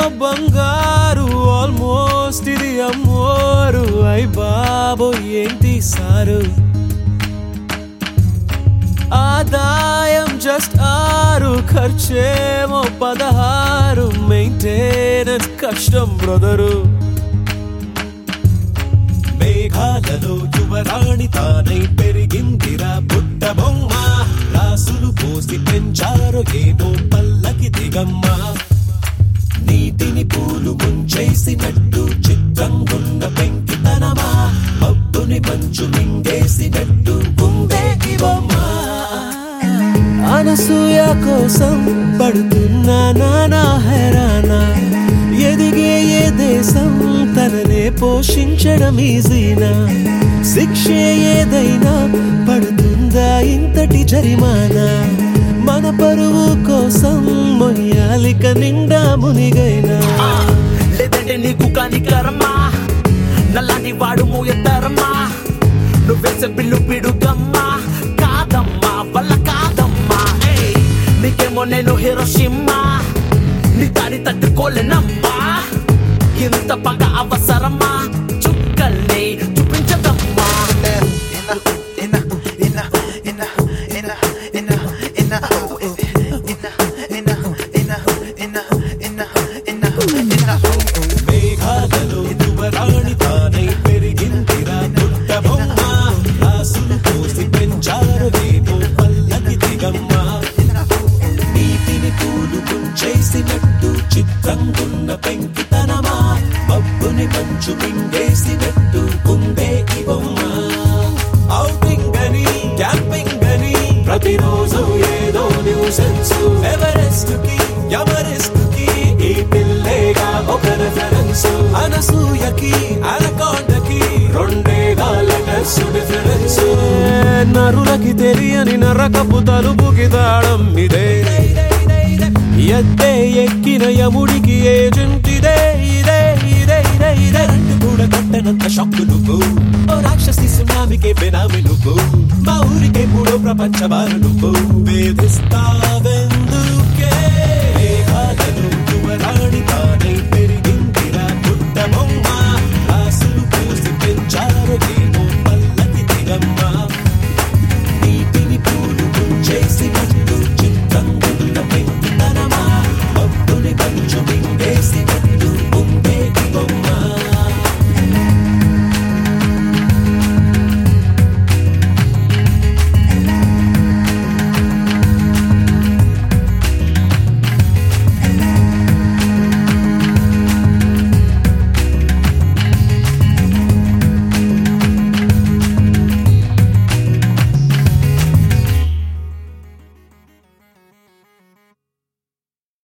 బంగారు ఆల్మోస్ట్ ఇది అమ్మోరు అయ్ బాబో ఏంటి సారు ఆదాయం జస్ట్ ఆరు ఖర్చేమో పదహారు మెయింటెనెన్స్ కష్టం బ్రదరు మేఘాలలో యువరాణి తానై పెరిగిందిరా పుట్ట బొమ్మ రాసులు పోసి పెంచారు ఏదో పల్లకి దిగమ్మ నీటిని పూలు ముంచేసినట్టు చిత్రంగున్న పెంకితనమా మబ్బుని మంచు మింగేసినట్టు ఉందే ఈ బొమ్మ అనసూయ కోసం పడుతున్నా నానా హెరానా ఎదిగే ఏ దేశం తననే పోషించడం ఈజీనా శిక్షే ఏదైనా పడుతుందా ఇంతటి జరిమానా మన పరువు కోసం మొయ్యాలిక నిండా మునిగైనా లేదంటే నీకు కాని కర్మ నల్లాని వాడు మోయతరమా నువ్వేసే బిల్లు పిడుగమ్మా కాదమ్మా వల్ల కాదమ్మా ఏయ్, నీకేమో నేను హీరోషిమ్మా నీ దాడి తట్టుకోలేనమ్మా ఇంత పగ అవసరమా చుక్కల్ని చూపించదమ్మా మేఘాలలో యువరాణి తానై పెరిగిందిరా పుట్ట బొమ్మ రాసులు పోసి పెంచారు రేపు పల్లకి దిగమ్మ నీటిని పూలు ముంచేసినట్టు చిత్రంగున్న పెంకితనమా మబ్బుని మంచు మింగేసినట్టు ఉందే ఈ బొమ్మ ఔటింగ్ అని క్యాంపింగ్ అని ప్రతిరోజు ఏదో న్యూసెన్స్ ఎవరెస్ట్ కి ఎవరెస్ట్ కి ఈ పిల్లేగా ఒక రెఫరెన్స్ అనసూయకి అనకొండకి రెండేగా లెటర్స్ డిఫరెన్స్ నరులకి తెలియని నరకపు తలుపుకి తాళం ఇదే ఎత్తే ఎక్కిన యముడికి ఏజెంట్ ఇదే ఇదే ఇదే ఇదే ఇదే రెండు కూడా కట్టనంత షాక్ నువ్వు ఓ రాక్షసి సునామికే బెనామి నువ్వు మా ఊరికే మూడో ప్రపంచ బారు నువ్వు వేధిస్తావెందుకు